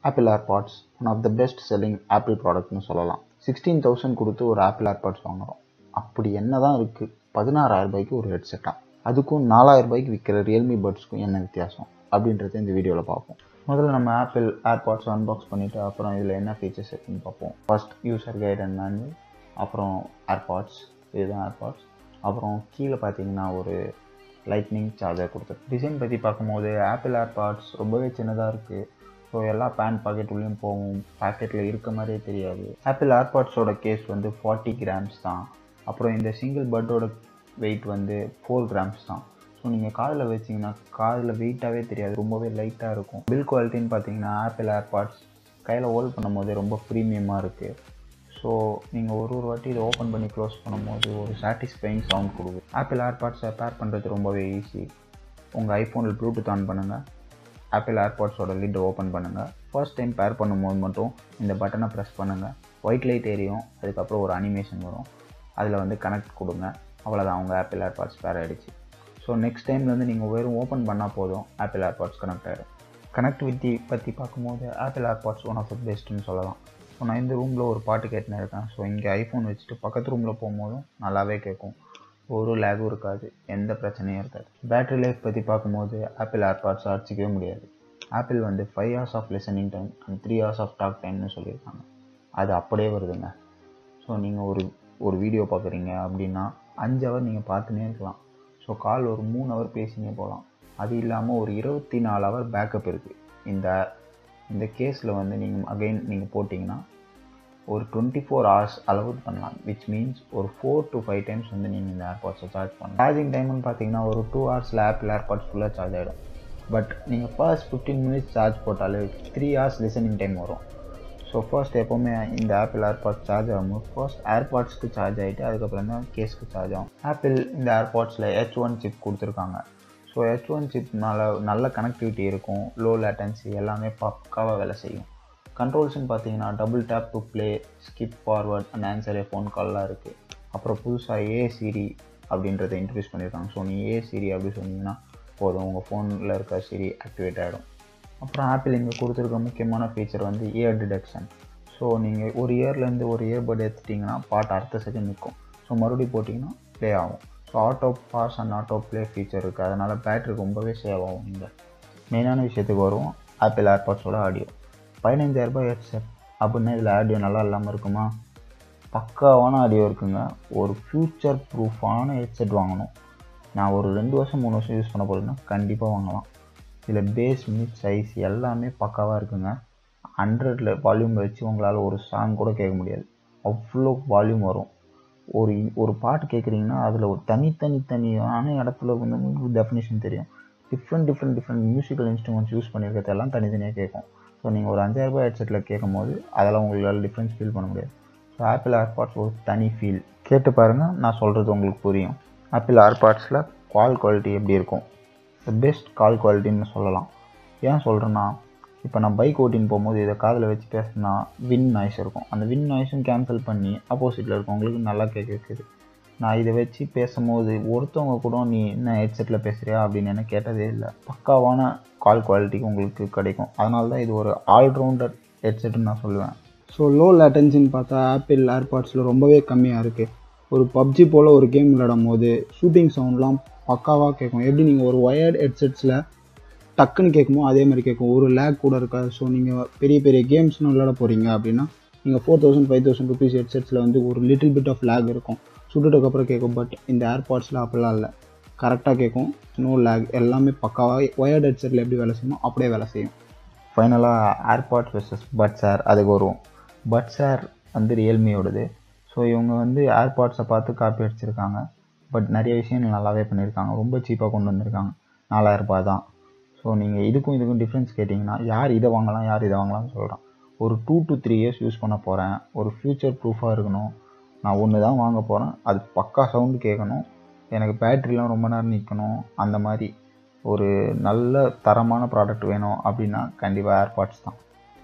apple AirPods one of the best selling Apple ப்ராடக்ட்னு சொல்லலாம் sixteen thousand கொடுத்து ஒரு ஆப்பிள் ஏர்பாட்ஸ் வாங்குறோம் அப்படி என்ன தான் இருக்குது பதினாறாயிரம் ரூபாய்க்கு ஒரு ஹெட்செட்டாக அதுக்கும் நாலாயிரம் ரூபாய்க்கு விற்கிற ரியல்மி பட்ஸ்க்கும் என்ன வித்தியாசம் அப்படின்றத இந்த வீடியோவில் பார்ப்போம் முதல்ல நம்ம ஆப்பிள் ஏர்பாட்ஸ் அன்பாக்ஸ் பண்ணிவிட்டு அப்புறம் இதில் என்ன ஃபீச்சர்ஸ் இருக்குன்னு பார்ப்போம் first user guide and manual அப்புறம் ஏர்பாட்ஸ் இதுதான் ஏர்பாட்ஸ் அப்புறம் கீழே பார்த்தீங்கன்னா ஒரு லைட்னிங் சார்ஜர் கொடுத்துரு டிசைன் பற்றி பார்க்கும்போது ஆப்பிள் ஏர்பாட்ஸ் ரொம்பவே சின்னதாக இருக்குது ஸோ எல்லா பேண்ட் பாக்கெட் உள்ளேயும் போகும் பாக்கெட்டில் இருக்க மாதிரியே தெரியாது ஆப்பிள் ஏர்பாட்ஸோட கேஸ் வந்து ஃபார்ட்டி கிராம்ஸ் தான் அப்புறம் இந்த சிங்கிள் பட்டோட வெயிட் வந்து ஃபோர் கிராம்ஸ் தான் ஸோ நீங்கள் காதில் வச்சிங்கன்னா காதில் வெயிட்டாகவே தெரியாது ரொம்பவே லைட்டாக இருக்கும் பில் குவாலிட்டின்னு பார்த்தீங்கன்னா ஆப்பிள் ஏர்பாட்ஸ் கையில் ஹோல்ட் பண்ணும்போது ரொம்ப ப்ரீமியமாக இருக்குது ஸோ நீங்கள் ஒரு ஒரு வாட்டி இதை ஓப்பன் பண்ணி க்ளோஸ் பண்ணும்போது ஒரு சாட்டிஸ்ஃபைங் சவுண்ட் கொடுக்குது ஆப்பிள் ஏர்பாட்ஸை பேர் பண்ணுறது ரொம்பவே ஈஸி உங்கள் ஐஃபோனில் ப்ளூடூத் ஆன் பண்ணுங்கள் ஆப்பிள் ஏர்பாட்ஸோட லிட்டை ஓப்பன் பண்ணுங்கள் ஃபர்ஸ்ட் டைம் பேர் பண்ணும்போது மட்டும் இந்த பட்டனை ப்ரெஸ் பண்ணுங்கள் ஒயிட் லைட் எரியும் அதுக்கப்புறம் ஒரு அனிமேஷன் வரும் அதில் வந்து கனெக்ட் கொடுங்க அவ்வளோதான் உங்கள் ஆப்பிள் ஏர்பாட்ஸ் பேர் ஆகிடுச்சு ஸோ நெக்ஸ்ட் டைம்லேருந்து நீங்கள் வெறும் ஓப்பன் பண்ணால் போதும் ஆப்பிள் ஏர்பாட்ஸ் கனெக்ட் ஆகிடும் கனெக்டிவிட்டி பற்றி பார்க்கும்போது Apple AirPods one of the பெஸ்ட்டுன்னு சொல்லலாம் ஸோ நான் இந்த ரூமில் ஒரு பாட்டு கேட்டுன்னு இருக்கேன் ஸோ இங்கே ஐஃபோன் வச்சுட்டு பக்கத்து ரூமில் போகும்போதும் நல்லாவே கேட்கும் ஒரு லேகும் இருக்காது எந்த பிரச்சனையும் இருக்காது பேட்டரி லைஃப் பற்றி பார்க்கும்போது ஆப்பிள் ஏர்பாட்ஸ் அடிச்சிக்கவே முடியாது ஆப்பிள் வந்து five hours of listening time and three hours of talk டைம்னு சொல்லியிருக்காங்க அது அப்படியே வருதுங்க ஸோ நீங்கள் ஒரு ஒரு வீடியோ பார்க்குறீங்க அப்படின்னா அஞ்சு ஹவர் நீங்கள் பார்த்துனே இருக்கலாம் ஸோ கால் ஒரு மூணு ஹவர் பேசினே போகலாம் அது இல்லாமல் ஒரு இருபத்தி நாலு ஹவர் பேக்கப் இருக்குது இந்த இந்த கேஸில் வந்து நீங்கள் அகைன் நீங்கள் போட்டிங்கன்னா ஒரு டுவெண்ட்டி ஃபோர் ஹவர்ஸ் அலவுட் பண்ணலாம் விச் மீன்ஸ் ஒரு ஃபோர் டு ஃபைவ் டைம்ஸ் வந்து நீங்கள் இந்த ஏர்பாட்ஸை சார்ஜ் பண்ணலாம் சார்ஜிங் டைம்னு பார்த்தீங்கன்னா ஒரு டூ ஹவர்ஸில் ஆப்பிள் ஏர்பாட்ஸ் ஃபுல்லாக சார்ஜ் ஆகிடும் பட் நீங்கள் ஃபர்ஸ்ட் ஃபிஃப்டீன் மினிட்ஸ் சார்ஜ் போட்டாலே த்ரீ ஹவர்ஸ் லிசனிங் டைம் வரும் ஸோ ஃபர்ஸ்ட் எப்போவுமே இந்த ஆப்பிள் ஏர்பாட்ஸ் சார்ஜ் ஆகும்போது ஃபர்ஸ்ட் ஏர்பாட்ஸ்க்கு சார்ஜ் ஆகிட்டு அதுக்கப்புறம் தான் கேஸ்க்கு சார்ஜ் ஆகும் ஆப்பிள் இந்த ஏர்பாட்ஸில் ஹெச் ஒன் சிப் கொடுத்துருக்காங்க ஸோ ஹெச் ஒன் சிப்னால நல்ல கனெக்டிவிட்டி இருக்கும் லோ லேட்டன்சி எல்லாமே பக்காவாக வேலை செய்யும் கண்ட்ரோல்ஸ்னு பார்த்தீங்கன்னா double tap to play skip forward and answer phone கால்லாம் இருக்குது அப்புறம் புதுசாக ஏ சிரி அப்படின்றத இன்ட்ரடியூஸ் பண்ணியிருக்காங்க ஸோ நீ ஏ சிரி அப்படி சொன்னீங்கன்னா போதும் உங்கள் ஃபோனில் இருக்க சிரி ஆக்டிவேட் ஆகிடும் அப்புறம் ஆப்பிள் இங்கே கொடுத்துருக்க முக்கியமான ஃபீச்சர் வந்து இயர் டிடெக்ஷன் ஸோ நீங்கள் ஒரு இயர்லேருந்து ஒரு இயர்பட் எடுத்துட்டிங்கன்னா பாட்டு அடுத்த செகண்ட் நிற்கும் ஸோ மறுபடியும் போட்டிங்கன்னா ப்ளே ஆகும் so auto pause and auto play feature இருக்குது அதனால் பேட்ரி ரொம்பவே சேவ் ஆகும் இங்கே மெயினான விஷயத்துக்கு வருவோம் ஆப்பிள் ஏர்பாட்ஸோட ஆடியோ பதினஞ்சாயிரரூபா ஹெட்செட் அப்படின்னா இதில் ஆடியோ நல்லா இல்லாமல் இருக்குமா பக்காவான ஆடியோ இருக்குங்க ஒரு ஃப்யூச்சர் ப்ரூஃபான ஹெட்செட் வாங்கணும் நான் ஒரு ரெண்டு வருஷம் மூணு வருஷம் யூஸ் பண்ண போகிறேன்னா கண்டிப்பாக வாங்கலாம் இதில் பேஸ் மிட் சைஸ் எல்லாமே பக்காவாக இருக்குங்க ஹண்ட்ரடில் வால்யூம் வச்சு உங்களால் ஒரு சாங் கூட கேட்க முடியாது அவ்வளோ வால்யூம் வரும் ஒரு ஒரு பாட்டு கேட்குறீங்கன்னா அதில் ஒரு தனித்தனி தனியான இடத்துல வந்து உங்களுக்கு டெஃபினேஷன் தெரியும் different different different musical instruments use பண்ணியிருக்கிறதெல்லாம் தனித்தனியாக கேட்கும் ஸோ நீங்கள் ஒரு அஞ்சாயிரரூபா ஹெட்செட்டில் கேட்கும் போது அதெல்லாம் உங்களால் டிஃப்ரென்ஸ் ஃபீல் பண்ண முடியாது ஸோ ஆப்பிள் ஏர்பாட்ஸ் ஒரு தனி ஃபீல் கேட்டு பாருங்கள் நான் சொல்கிறது உங்களுக்கு புரியும் ஆப்பிள் ஏர்பாட்ஸில் கால் குவாலிட்டி எப்படி இருக்கும் த பெஸ்ட் கால் குவாலிட்டின்னு சொல்லலாம் ஏன் சொல்கிறேன்னா இப்போ நான் பைக் ஓட்டின்னு போகும்போது இதை காதில் வச்சு பேசினா வின் நாய்ஸ் இருக்கும் அந்த வின் நாய்ஸும் கேன்சல் பண்ணி ஆப்போசிட்டில் இருக்கவங்களுக்கு நல்லா கேட்க வைக்குது நான் இதை வச்சு பேசும்போது ஒருத்தவங்க கூட நீ என்ன ஹெட்செட்டில் பேசுகிறியா அப்படின்னு என்ன கேட்டதே இல்லை பக்காவான கால் குவாலிட்டி உங்களுக்கு கிடைக்கும் அதனால தான் இது ஒரு ஆல்ரவுண்டர் ஹெட்செட்டுன்னு நான் சொல்லுவேன் ஸோ லோ லேட்டன்சின்னு பார்த்தா ஆப்பிள் ஏர்பாட்ஸில் ரொம்பவே கம்மியாக இருக்குது ஒரு பப்ஜி போல் ஒரு கேம் விளையாடும் போது ஷூட்டிங் சவுண்ட்லாம் பக்காவாக கேட்கும் எப்படி நீங்கள் ஒரு ஒயர்ட் ஹெட்செட்ஸில் டக்குன்னு கேட்குமோ அதே மாதிரி கேட்கும் ஒரு லேக் கூட இருக்காது ஸோ நீங்கள் பெரிய பெரிய கேம்ஸ்னு விளையாட போகிறீங்க அப்படின்னா நீங்கள் four thousand five thousand rupees ஹெட்செட்ஸில் வந்து ஒரு லிட்டில் பிட் ஆஃப் லேக் இருக்கும் சுட்டுட்டதுக்கப்புறம் கேட்கும் பட் இந்த ஏர்பாட்ஸில் அப்படிலாம் இல்லை கரெக்டாக கேட்கும் நோ லேக் எல்லாமே பக்காவாக ஒயர்ட் ஹெட்செட்டில் எப்படி வேலை செய்யணும் அப்படியே வேலை செய்யும் ஃபைனலாக ஏர்பாட்ஸ் வெர்சஸ் பட்ஸ் ஏர் அதுக்கு வருவோம் பட்ஸ் ஏர் வந்து ரியல்மியோடது ஸோ இவங்க வந்து ஏர்பாட்ஸை பார்த்து காப்பி அடிச்சிருக்காங்க பட் நிறைய விஷயங்கள் நல்லாவே பண்ணியிருக்காங்க ரொம்ப சீப்பாக கொண்டு வந்திருக்காங்க நாலாயிரரூபா தான் ஸோ நீங்கள் இதுக்கும் இதுக்கும் டிஃப்ரென்ஸ் கேட்டிங்கன்னா யார் இதை வாங்கலாம் யார் இதை வாங்கலாம்னு சொல்கிறான் ஒரு two to three years use பண்ண போகிறேன் ஒரு ஃப்யூச்சர் ப்ரூஃபாக இருக்கணும் நான் ஒன்று தான் வாங்க போகிறேன் அது பக்கா சவுண்டு கேட்கணும் எனக்கு பேட்ரிலாம் ரொம்ப நேரம் நிற்கணும் அந்த மாதிரி ஒரு நல்ல தரமான ப்ராடக்ட் வேணும் அப்படின்னா கண்டிப்பாக ஏர்பாட்ஸ் தான்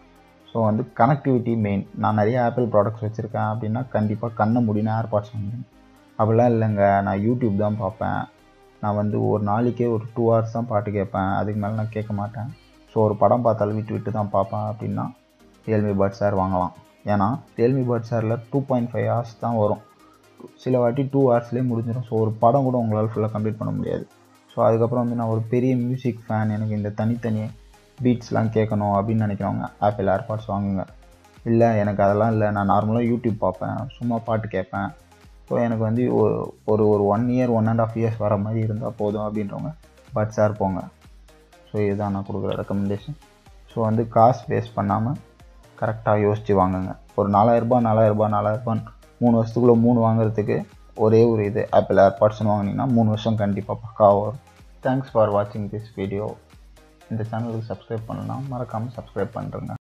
ஸோ வந்து கனெக்டிவிட்டி மெயின் நான் நிறைய ஆப்பிள் ப்ராடக்ட்ஸ் வச்சுருக்கேன் அப்படின்னா கண்டிப்பாக கண்ணை முடினா ஏர்பாட்ஸ் வாங்குவேன் அப்படிலாம் இல்லைங்க நான் யூடியூப் தான் பார்ப்பேன் நான் வந்து ஒரு நாளைக்கே ஒரு டூ ஹவர்ஸ் தான் பாட்டு கேட்பேன் அதுக்கு மேலே நான் கேட்க மாட்டேன் ஸோ ஒரு படம் பார்த்தாலும் விட்டு விட்டு தான் பார்ப்பேன் அப்படின்னா ரியல்மி பட்ஸ் ஏர் வாங்கலாம் ஏன்னா ரியல்மி பட்ஸ் ஏரில் டூ பாயிண்ட் ஃபைவ் ஹவர்ஸ் தான் வரும் சில வாட்டி டூ ஹவர்ஸ்லேயே முடிஞ்சிடும் ஸோ ஒரு படம் கூட உங்களால் ஃபுல்லாக கம்ப்ளீட் பண்ண முடியாது ஸோ அதுக்கப்புறம் வந்து நான் ஒரு பெரிய மியூசிக் ஃபேன் எனக்கு இந்த தனித்தனி பீட்ஸ்லாம் கேட்கணும் அப்படின்னு நினைக்கிறவங்க ஆப்பிள் ஏர்பாட்ஸ் வாங்குங்க இல்லை எனக்கு அதெல்லாம் இல்லை நான் நார்மலாக யூடியூப் பார்ப்பேன் சும்மா பாட்டு கேட்பேன் ஸோ எனக்கு வந்து ஒரு ஒரு ஒரு one year one and half years வர மாதிரி இருந்தால் போதும் அப்படின்றவங்க பட்ஸ் ஏர் போங்க ஸோ இதுதான் நான் கொடுக்குற ரெக்கமெண்டேஷன் ஸோ வந்து காசு வேஸ்ட் பண்ணாமல் கரெக்டாக யோசித்து வாங்குங்க ஒரு நாலாயிரரூபா நாலாயிரரூபா நாலாயிரரூபா மூணு வருஷத்துக்குள்ளே மூணு வாங்குறதுக்கு ஒரே ஒரு இது ஆப்பிள் ஏர்பாட்ஸ்னு வாங்கினீங்கன்னா மூணு வருஷம் கண்டிப்பாக பக்காவாக வரும் தேங்க்ஸ் ஃபார் வாட்சிங் திஸ் வீடியோ இந்த சேனலுக்கு சப்ஸ்கிரைப் பண்ணலாம் மறக்காமல் சப்ஸ்கிரைப் பண்ணுறேங்க